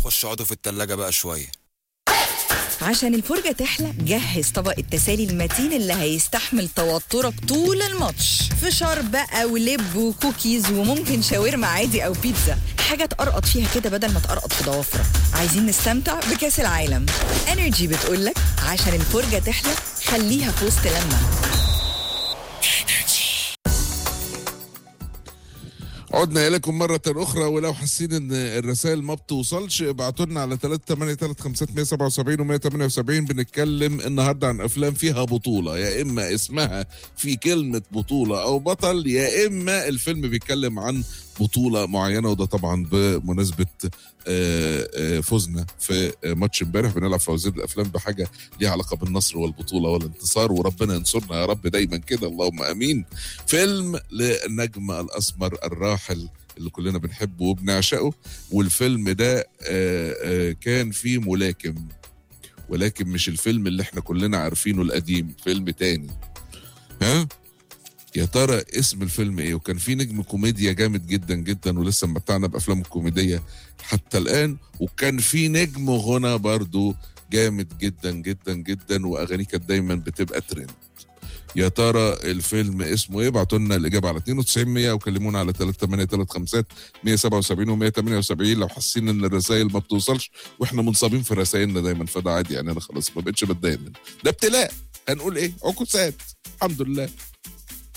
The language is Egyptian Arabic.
خش اقعدوا في التلاجة بقى شوية عشان الفرجة تحلى جهز طبق التسالي المتين اللي هيستحمل توترك طول الماتش فشار بقى ولب وكوكيز وممكن شاورما عادي أو بيتزا حاجة تقرقط فيها كده بدل ما تقرقط في ضوافرك عايزين نستمتع بكأس العالم انرجي بتقولك عشان الفرجة تحلى خليها في وسط لمة عدنا إليكم مرة أخرى ولو حاسين إن الرسائل ما بتوصلش ابعتوا لنا على 383 و 178 بنتكلم النهاردة عن أفلام فيها بطولة يا إما اسمها في كلمة بطولة أو بطل يا إما الفيلم بيتكلم عن بطولة معينة وده طبعا بمناسبة آه، آه، فوزنا في آه، ماتش امبارح بنلعب في وزير الأفلام بحاجة ليها علاقة بالنصر والبطولة والانتصار وربنا ينصرنا يا رب دايما كده اللهم آمين فيلم للنجم الأسمر الراحل اللي كلنا بنحبه وبنعشقه والفيلم ده آه، آه، كان فيه ملاكم ولكن مش الفيلم اللي احنا كلنا عارفينه القديم فيلم تاني ها يا ترى اسم الفيلم ايه وكان في نجم كوميديا جامد جدا جدا ولسه متعنا بافلام الكوميديه حتى الان وكان في نجم غنى برضو جامد جدا جدا جدا واغانيه كانت دايما بتبقى ترند يا ترى الفيلم اسمه ايه ابعتوا لنا الاجابه على 92 100 او كلمونا على 3835 177 و 178 لو حاسين ان الرسائل ما بتوصلش واحنا منصابين في رسائلنا دايما فده عادي يعني انا خلاص ما بقتش بتضايق منه ده ابتلاء هنقول ايه عكوسات الحمد لله